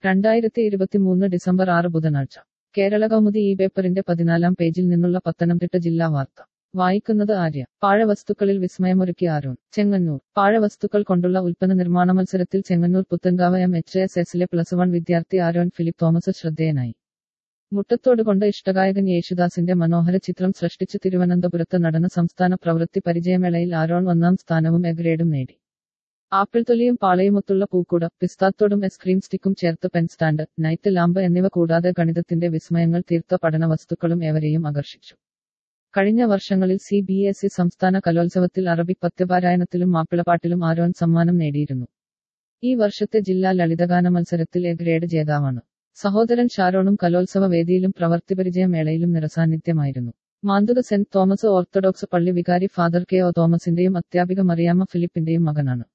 രണ്ടായിരത്തി ഇരുപത്തിമൂന്ന് ഡിസംബർ ആറ് ബുധനാഴ്ച കേരള കൗമുദി ഈ പേപ്പറിന്റെ പതിനാലാം പേജിൽ നിന്നുള്ള പത്തനംതിട്ട ജില്ലാ വാർത്ത വായിക്കുന്നത് ആര്യ പാഴവസ്തുക്കളിൽ വിസ്മയമൊരുക്കി ആരോൺ ചെങ്ങന്നൂർ പാഴവസ്തുക്കൾ കൊണ്ടുള്ള ഉൽപ്പന്ന നിർമ്മാണ മത്സരത്തിൽ Chengannur Puthenkavu M H S എസിലെ പ്ലസ് വൺ വിദ്യാർത്ഥി ആരോൺ ഫിലിപ്പ് തോമസ് ശ്രദ്ധേയനായി മുട്ടത്തോട് കൊണ്ട് ഇഷ്ടഗായകൻ യേശുദാസിന്റെ മനോഹര ചിത്രം സൃഷ്ടിച്ച് തിരുവനന്തപുരത്ത് നടന്ന സംസ്ഥാന പ്രവൃത്തി പരിചയമേളയിൽ ആരോൺ ഒന്നാം സ്ഥാനവും എ ഗ്രേഡും നേടി ആപ്പിൾ തൊലിയും പാളയുമൊത്തുള്ള പൂക്കുട പിസ്താത്തോടും ഐസ്ക്രീം സ്റ്റിക്കും ചേർത്ത് പെൻ സ്റ്റാൻഡ് നൈറ്റ് ലാമ്പ് എന്നിവ കൂടാതെ ഗണിതത്തിന്റെ വിസ്മയങ്ങൾ തീർത്ത പഠന വസ്തുക്കളും ഏവരെയും ആകർഷിച്ചു കഴിഞ്ഞ വർഷങ്ങളിൽ സി ബി എസ് ഇ സംസ്ഥാന കലോത്സവത്തിൽ അറബിക് പദ്യപാരായണത്തിലും മാപ്പിളപ്പാട്ടിലും ആരോൺ സമ്മാനം നേടിയിരുന്നു ഈ വർഷത്തെ ജില്ലാ ലളിതഗാന മത്സരത്തിൽ എ ഗ്രേഡ് ജേതാവാണ് സഹോദരൻ ഷാരോണും കലോത്സവ വേദിയിലും പ്രവർത്തിപരിചയ മേളയിലും നിറസാന്നിധ്യമായിരുന്നു മാന്തുക സെന്റ് തോമസ് ഓർത്തഡോക്സ് പള്ളി വികാരി ഫാദർ കെ ഒ തോമസിന്റെയും അധ്യാപിക മറിയാമ്മ ഫിലിപ്പിന്റെയും മകനാണ്